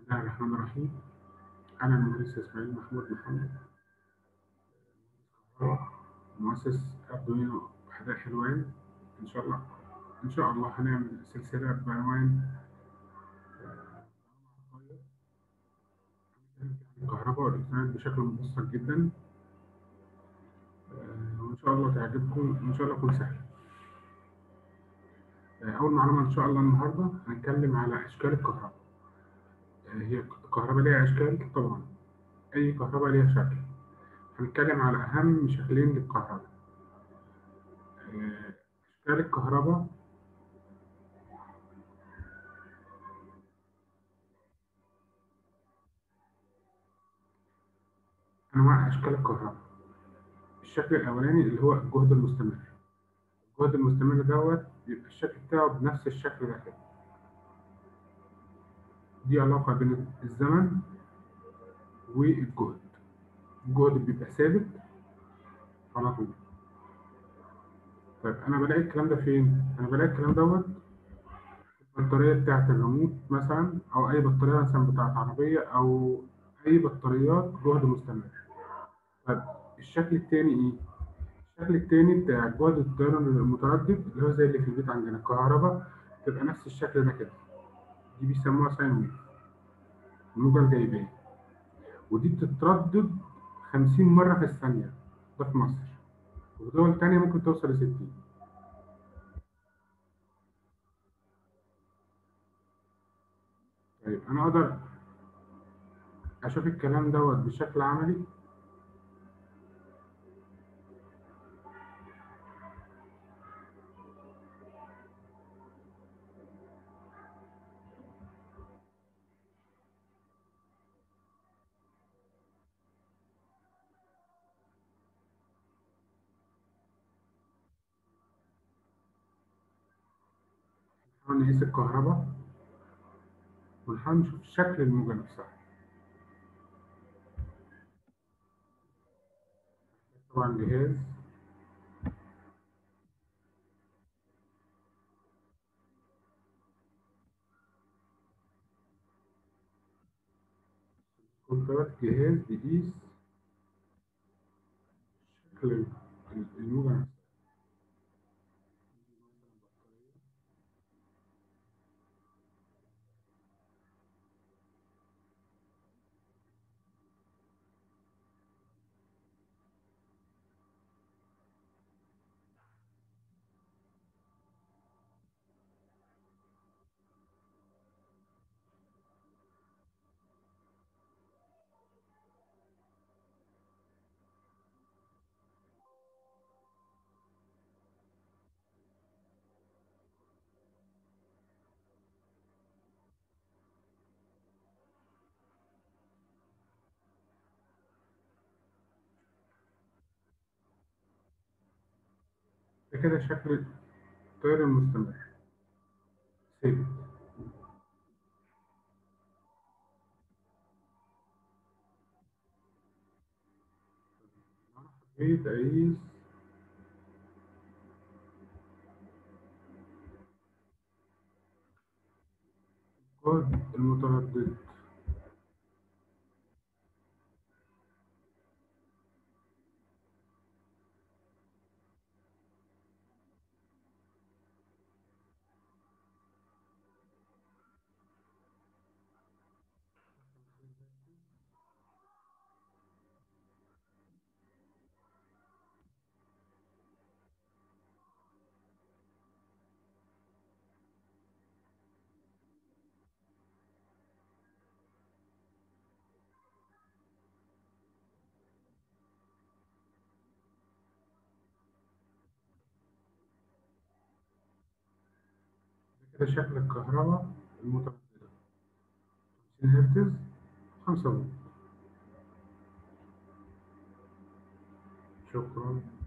الله الرحمن الرحيم أنا المهندس إسماعيل محمود محمد مؤسس أردوينو حدائق حلوان إن شاء الله إن شاء الله هنعمل سلسلة بعنوان الكهرباء والإلكترونيات بشكل مبسط جدا وإن شاء الله تعجبكم وإن شاء الله يكون سهل أول معلومة إن شاء الله النهاردة هنتكلم على أشكال الكهرباء هي الكهرباء ليها أشكال طبعا أي كهرباء ليها شكل هنتكلم على أهم شكلين للكهرباء أشكال الكهرباء أنواع أشكال الكهرباء الشكل الأولاني اللي هو الجهد المستمر الجهد المستمر دوت بيبقى الشكل بتاعه بنفس الشكل ده كده دي علاقة بين الزمن والجهد الجهد بيبقى ثابت على طول طيب أنا بلاقي الكلام ده فين؟ أنا بلاقي الكلام دوت البطارية بتاعة الريموت مثلا أو أي بطارية مثلا بتاعة عربية أو أي بطاريات جهد مستمر طيب الشكل التاني إيه؟ الشكل التاني بتاع جهد التيار المتردد اللي هو زي اللي في البيت عندنا الكهرباء تبقى نفس الشكل ده كده دي بيسموها ساين ويف الموجة الجايبية ودي بتتردد 50 مرة في الثانية ده في مصر وفي دول تانية ممكن توصل ل 60 طيب أنا أقدر أشوف الكلام دوت بشكل عملي نحاول نقيس الكهرباء ونحاول نشوف شكل الموجة نفسها طبعا جهاز دوت جهاز بيقيس شكل الموجة نفسها ده كده شكل التيار المستمر ثابت حبيت أقيس الجهد المتردد كده شكل الكهرباء المترددة 50 هرتز 5 فولت شكرا